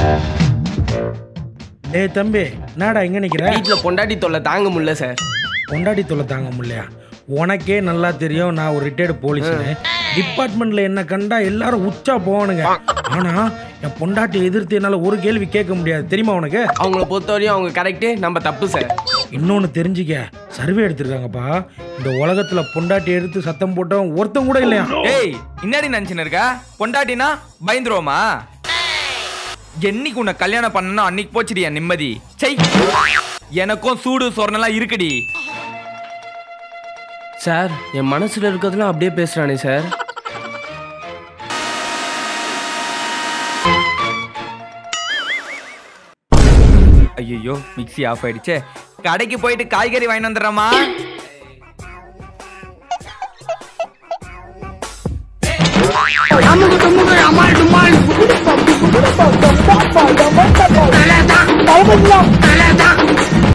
டேய் தம்பி என்னடா எங்க நிக்கிற வீட்டுல பொண்டாட்டி தொல்லை தாங்க முடியல சார் பொண்டாட்டி தொல்லை தாங்க முடியலையா உனக்கே நல்லா தெரியும் நான் ஒரு ரிட்டையர்டு போலீஸ்னு டிபார்ட்மெண்ட்ல என்ன கண்டா எல்லாரும் உச்சா போவானுங்க ஆனா என் பொண்டாட்டி எதிர்த்து என்னால ஒரு கேள்வி கேட்க முடியாது தெரியுமா உனக்கு அவங்கள பொறுத்தவரையும் அவங்க கரெக்டு நம்ம தப்பு சார் இன்னொன்னு தெரிஞ்சுக்க சர்வே எடுத்திருக்காங்கப்பா இந்த உலகத்துல பொண்டாட்டி எடுத்து சத்தம் போட்டவன் ஒருத்தன் கூட இல்லையா ஏய் இன்னாடி நினைச்சுன்னு இருக்க பொண்டாட்டினா பயந்துருவோமா என்னைக்கு உன்னை கல்யாணம் பண்ணணும் அன்னைக்கு போச்சுடி என் நிம்மதி சை எனக்கும் சூடு சொரணெல்லாம் இருக்குடி சார் என் மனசுல இருக்கிறதுலாம் அப்படியே பேசுறானே சார் ஐயோ மிக்ஸி ஆஃப் ஆயிடுச்சே கடைக்கு போயிட்டு காய்கறி வாங்கி வந்துடுறமா Thank you.